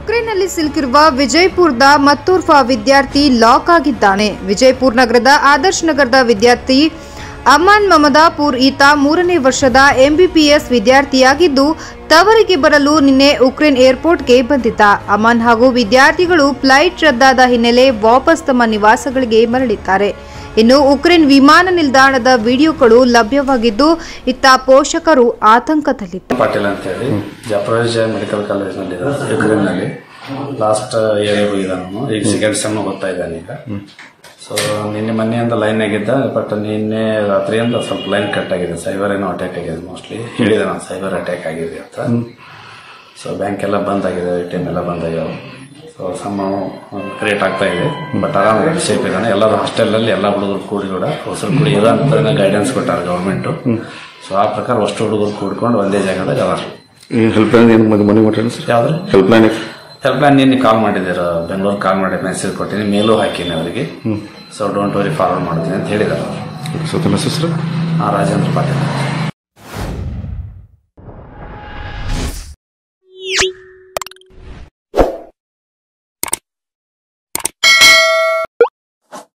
ಉಕ್ರೇನ್ನಲ್ಲಿ ಸಿಲುಕಿರುವ ವಿಜಯಪುರದ ಮತ್ತೋರ್ವ ವಿದ್ಯಾರ್ಥಿ ಲಾಕ್ ಆಗಿದ್ದಾನೆ ವಿಜಯಪುರ ನಗರದ ಆದರ್ಶ್ ನಗರದ ವಿದ್ಯಾರ್ಥಿ ಅಮಾನ್ ಮಮದಾಪುರ್ ಈತ ಮೂರನೇ ವರ್ಷದ ಎಂಬಿಬಿಎಸ್ ವಿದ್ಯಾರ್ಥಿಯಾಗಿದ್ದು ತವರಿಗೆ ಬರಲು ನಿನ್ನೆ ಉಕ್ರೇನ್ ಏರ್ಪೋರ್ಟ್ಗೆ ಬಂದಿದ್ದ ಅಮಾನ್ ಹಾಗೂ ವಿದ್ಯಾರ್ಥಿಗಳು ಫ್ಲೈಟ್ ರದ್ದಾದ ಹಿನ್ನೆಲೆ ವಾಪಸ್ ತಮ್ಮ ನಿವಾಸಗಳಿಗೆ ಮರಳಿದ್ದಾರೆ ಇನ್ನು ಉಕ್ರೇನ್ ವಿಮಾನ ನಿಲ್ದಾಣದ ವಿಡಿಯೋಗಳು ಲಭ್ಯವಾಗಿದ್ದು ಇತ್ತ ಪೋಷಕರು ಆತಂಕದಲ್ಲಿದ್ದಾರೆ ಪಾಟೀಲ್ ಅಂತೇಳಿ ಜಪರೋಜ್ ಮೆಡಿಕಲ್ ಕಾಲೇಜ್ನಲ್ಲಿ ಯುಕ್ರೇನ್ನಲ್ಲಿ ಲಾಸ್ಟ್ ಇಯರ್ ಹೋಗಿದ್ದ ನಾನು ಈಗ ಸೆಕೆಂಡ್ ಸೆಮ್ ಓದ್ತಾ ಇದ್ದಾನೆ ಈಗ ಸೊ ನಿನ್ನೆ ಮೊನ್ನೆಯಿಂದ ಲೈನ್ ಆಗಿದ್ದ ಬಟ್ ನಿನ್ನೆ ರಾತ್ರಿಯಿಂದ ಸ್ವಲ್ಪ ಲೈನ್ ಕಟ್ ಆಗಿದೆ ಸೈಬರ್ ಏನೋ ಅಟ್ಯಾಕ್ ಆಗಿದೆ ಮೋಸ್ಟ್ಲಿ ಹೇಳಿದೆ ನಾನು ಸೈಬರ್ ಅಟ್ಯಾಕ್ ಆಗಿದೆ ಅಂತ ಸೊ ಬ್ಯಾಂಕ್ ಎಲ್ಲ ಬಂದ್ ಆಗಿದೆ ಎ ಟಿ ಎಮ್ ಎಲ್ಲ ಬಂದ್ ಆಗ್ಯಾವ ಸೊ ಸಮ ಕ್ರಿಯೇಟ್ ಆಗ್ತಾ ಇದೆ ಬಟ್ ಆರಾಮ್ ಸೇಫ್ ಇದ್ದಾನೆ ಎಲ್ಲರೂ ಹಾಸ್ಟೆಲಲ್ಲಿ ಎಲ್ಲ ಹುಡುಗರು ಕೂಡಿ ಕೂಡ ಹೊಸರು ಕೂಡಿ ಇದೆ ಅಂತ ಗೈಡೆನ್ಸ್ ಕೊಟ್ಟಾರೆ ಗೌರ್ಮೆಂಟು ಸೊ ಆ ಪ್ರಕಾರ ಅಷ್ಟು ಹುಡುಗರು ಕೂಡ್ಕೊಂಡು ಒಂದೇ ಜಾಗದಾಗ ಅದಾರ ಈ ಹೆಲ್ಪ್ ಲೈನ್ ಏನು ಮನೆ ಮನೆ ಕೊಟ್ಟೇನು ಸರ್ ಯಾವ್ದು ಹೆಲ್ಪ್ ಲೈನ್ ಹೆಲ್ಪ್ ಲೈನ್ ನಿನ್ನೆ ಕಾಲ್ ಮಾಡಿದ್ದೀರ ಬೆಂಗಳೂರು ಕಾಲ್ ಮಾಡಿ ಮೆಸೇಜ್ ಕೊಟ್ಟಿನಿ ಮೇಲೂ ಹಾಕಿನಿ ಅವರಿಗೆ ಸೊ ಡೋಂಟ್ ವರಿ ಫಾರ್ವರ್ಡ್ ಮಾಡ್ತೀನಿ ಅಂತ ಹೇಳಿದ್ದಾರೆ ಅವರು ಸೊ ತಮ್ಮ ಹೆಸರು ಸರ್ ರಾಜೇಂದ್ರ ಪಾಟೀಲ್